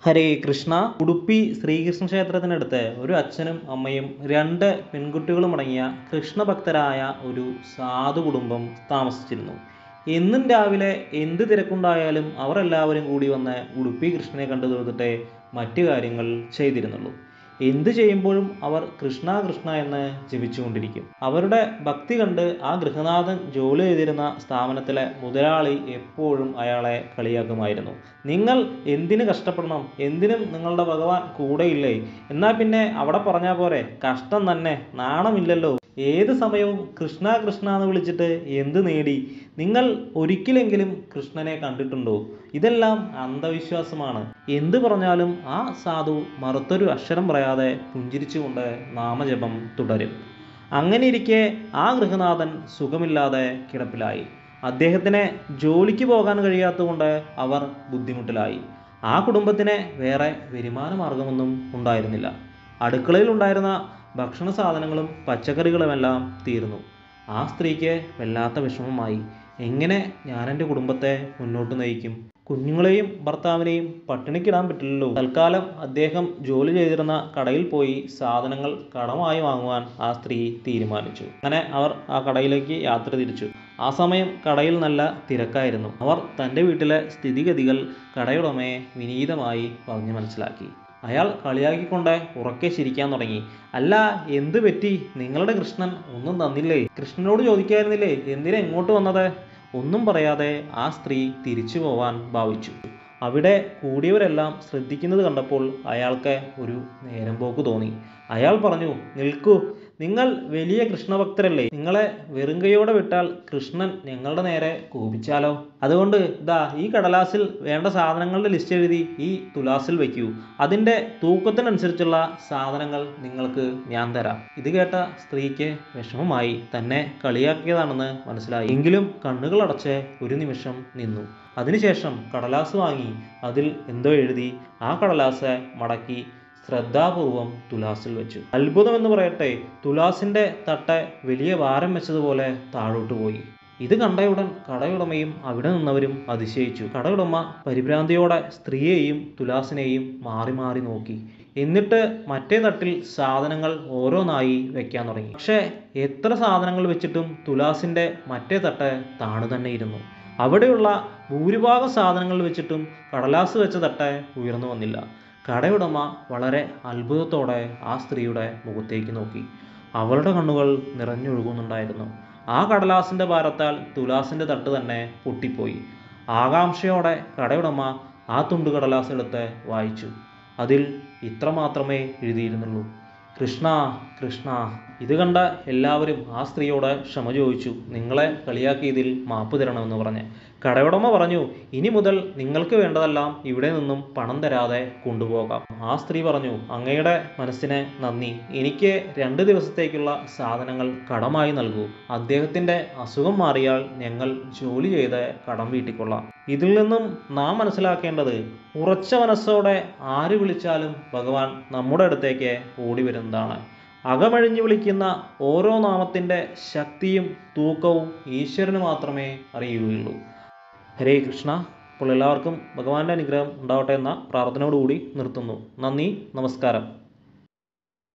ഹരേ കൃഷ്ണ ഉടുപ്പി ശ്രീകൃഷ്ണ ക്ഷേത്രത്തിനടുത്ത് ഒരു അച്ഛനും അമ്മയും രണ്ട് പെൺകുട്ടികളും അടങ്ങിയ കൃഷ്ണഭക്തരായ ഒരു സാധു കുടുംബം താമസിച്ചിരുന്നു എന്നും രാവിലെ എന്ത് തിരക്കുണ്ടായാലും അവർ എല്ലാവരും കൂടി വന്ന് ഉടുപ്പി കൃഷ്ണനെ കണ്ടു തൊഴുതിട്ടേ മറ്റു കാര്യങ്ങൾ ചെയ്തിരുന്നുള്ളൂ എന്തു ചെയ്യുമ്പോഴും അവർ കൃഷ്ണ കൃഷ്ണ എന്ന് ജപിച്ചുകൊണ്ടിരിക്കും അവരുടെ ഭക്തി കണ്ട് ആ ഗൃഹനാഥൻ ജോലി ചെയ്തിരുന്ന സ്ഥാപനത്തിലെ മുതലാളി എപ്പോഴും അയാളെ കളിയാക്കുമായിരുന്നു നിങ്ങൾ എന്തിന് കഷ്ടപ്പെടണം എന്തിനും നിങ്ങളുടെ ഭഗവാൻ കൂടെയില്ലേ എന്നാൽ പിന്നെ അവിടെ പറഞ്ഞാൽ പോരെ കഷ്ടം തന്നെ നാണമില്ലല്ലോ ഏത് സമയവും കൃഷ്ണ കൃഷ്ണ എന്ന് വിളിച്ചിട്ട് എന്ത് നേടി നിങ്ങൾ ഒരിക്കലെങ്കിലും കൃഷ്ണനെ കണ്ടിട്ടുണ്ടോ ഇതെല്ലാം അന്ധവിശ്വാസമാണ് എന്ത് പറഞ്ഞാലും ആ സാധു മറുത്തൊരു അക്ഷരം പറയാതെ പുഞ്ചിരിച്ചുകൊണ്ട് നാമജപം തുടരും അങ്ങനെ ഇരിക്കെ ആ ഗൃഹനാഥൻ സുഖമില്ലാതെ കിടപ്പിലായി അദ്ദേഹത്തിന് ജോലിക്ക് പോകാൻ കഴിയാത്തതുകൊണ്ട് അവർ ബുദ്ധിമുട്ടിലായി ആ കുടുംബത്തിന് വേറെ വരുമാന മാർഗമൊന്നും ഉണ്ടായിരുന്നില്ല അടുക്കളയിൽ ഉണ്ടായിരുന്ന ഭക്ഷണ സാധനങ്ങളും പച്ചക്കറികളുമെല്ലാം തീർന്നു ആ സ്ത്രീക്ക് വല്ലാത്ത വിഷമമായി എങ്ങനെ ഞാൻ എൻ്റെ കുടുംബത്തെ മുന്നോട്ട് നയിക്കും കുഞ്ഞുങ്ങളെയും ഭർത്താവിനെയും പട്ടിണിക്കിടാൻ പറ്റില്ലല്ലോ തൽക്കാലം അദ്ദേഹം ജോലി ചെയ്തിരുന്ന കടയിൽ പോയി സാധനങ്ങൾ കടമായി വാങ്ങുവാൻ ആ സ്ത്രീ തീരുമാനിച്ചു അങ്ങനെ അവർ ആ കടയിലേക്ക് യാത്ര തിരിച്ചു ആ സമയം കടയിൽ നല്ല തിരക്കായിരുന്നു അവർ തൻ്റെ വീട്ടിലെ സ്ഥിതിഗതികൾ കടയുടമയെ വിനീതമായി പറഞ്ഞു മനസ്സിലാക്കി അയാൾ കളിയാക്കിക്കൊണ്ട് ഉറക്കെ ചിരിക്കാൻ തുടങ്ങി അല്ല എന്ത് പറ്റി നിങ്ങളുടെ കൃഷ്ണൻ ഒന്നും തന്നില്ലേ കൃഷ്ണനോട് ചോദിക്കായിരുന്നില്ലേ എന്തിനാ ഇങ്ങോട്ട് വന്നത് ഒന്നും പറയാതെ ആ സ്ത്രീ തിരിച്ചു പോവാൻ ഭാവിച്ചു അവിടെ കൂടിയവരെല്ലാം ശ്രദ്ധിക്കുന്നത് കണ്ടപ്പോൾ അയാൾക്ക് ഒരു നേരം പോക്ക് തോന്നി അയാൾ പറഞ്ഞു നിൽക്കൂ നിങ്ങൾ വലിയ കൃഷ്ണഭക്തരല്ലേ നിങ്ങളെ വെറും കൈയോടെ വിട്ടാൽ കൃഷ്ണൻ ഞങ്ങളുടെ നേരെ കോപിച്ചാലോ അതുകൊണ്ട് ഇതാ ഈ കടലാസിൽ വേണ്ട സാധനങ്ങളുടെ ലിസ്റ്റ് എഴുതി ഈ തുലാസിൽ വയ്ക്കൂ അതിൻ്റെ തൂക്കത്തിനനുസരിച്ചുള്ള സാധനങ്ങൾ നിങ്ങൾക്ക് ഞാൻ തരാം ഇത് കേട്ട സ്ത്രീക്ക് വിഷമമായി തന്നെ കളിയാക്കിയതാണെന്ന് മനസ്സിലായി എങ്കിലും കണ്ണുകളടച്ച് ഒരു നിമിഷം നിന്നു അതിനുശേഷം കടലാസ് വാങ്ങി അതിൽ എന്തോ എഴുതി ആ കടലാസ് മടക്കി ശ്രദ്ധാപൂർവം തുലാസിൽ വെച്ചു അത്ഭുതം എന്ന് പറയട്ടെ തുലാസിന്റെ തട്ട് വലിയ ഭാരം വെച്ചതുപോലെ താഴോട്ട് പോയി ഇത് കണ്ടയുടൻ കടയുടമയും അവിടെ നിന്നവരും അതിശയിച്ചു കടയുടമ പരിഭ്രാന്തിയോടെ സ്ത്രീയെയും തുലാസിനെയും മാറി മാറി നോക്കി എന്നിട്ട് മറ്റേ തട്ടിൽ സാധനങ്ങൾ ഓരോന്നായി വെക്കാൻ തുടങ്ങി പക്ഷേ എത്ര സാധനങ്ങൾ വെച്ചിട്ടും തുലാസിന്റെ മറ്റേ തട്ട് താണു തന്നെ ഇരുന്നു അവിടെയുള്ള ഭൂരിഭാഗം സാധനങ്ങൾ വെച്ചിട്ടും കടലാസ് വെച്ച തട്ട് ഉയർന്നു വന്നില്ല കടയുടമ വളരെ അത്ഭുതത്തോടെ ആ സ്ത്രീയുടെ മുഖത്തേക്ക് നോക്കി അവളുടെ കണ്ണുകൾ നിറഞ്ഞൊഴുകുന്നുണ്ടായിരുന്നു ആ കടലാസിൻ്റെ ഭാരത്താൽ തുലാസിൻ്റെ തട്ട് തന്നെ പൊട്ടിപ്പോയി ആകാംക്ഷയോടെ കടയുടമ ആ തുണ്ട് കടലാസ് എടുത്ത് വായിച്ചു അതിൽ ഇത്ര മാത്രമേ എഴുതിയിരുന്നുള്ളൂ കൃഷ്ണ കൃഷ്ണ ഇത് കണ്ട എല്ലാവരും ആ സ്ത്രീയോട് ക്ഷമ ചോദിച്ചു നിങ്ങളെ കളിയാക്കിയതിൽ മാപ്പ് തരണമെന്ന് പറഞ്ഞ് കടയുടമ പറഞ്ഞു ഇനി മുതൽ നിങ്ങൾക്ക് വേണ്ടതെല്ലാം ഇവിടെ നിന്നും പണം തരാതെ കൊണ്ടുപോകാം ആ സ്ത്രീ പറഞ്ഞു അങ്ങയുടെ മനസ്സിന് നന്ദി എനിക്ക് രണ്ട് ദിവസത്തേക്കുള്ള സാധനങ്ങൾ കടമായി നൽകൂ അദ്ദേഹത്തിൻ്റെ അസുഖം മാറിയാൽ ഞങ്ങൾ ജോലി ചെയ്ത് കടം വീട്ടിക്കൊള്ളാം ഇതിൽ നിന്നും നാം മനസ്സിലാക്കേണ്ടത് ഉറച്ച മനസ്സോടെ ആര് വിളിച്ചാലും ഭഗവാൻ നമ്മുടെ അടുത്തേക്ക് ഓടി വരുന്നതാണ് അകമഴിഞ്ഞു വിളിക്കുന്ന ഓരോ നാമത്തിൻ്റെ ശക്തിയും തൂക്കവും ഈശ്വരന് മാത്രമേ അറിയുകയുള്ളൂ ഹരേ കൃഷ്ണ അപ്പോൾ എല്ലാവർക്കും ഭഗവാന്റെ അനുഗ്രഹം ഉണ്ടാവട്ടെ എന്ന പ്രാർത്ഥനയോടുകൂടി നിർത്തുന്നു നന്ദി നമസ്കാരം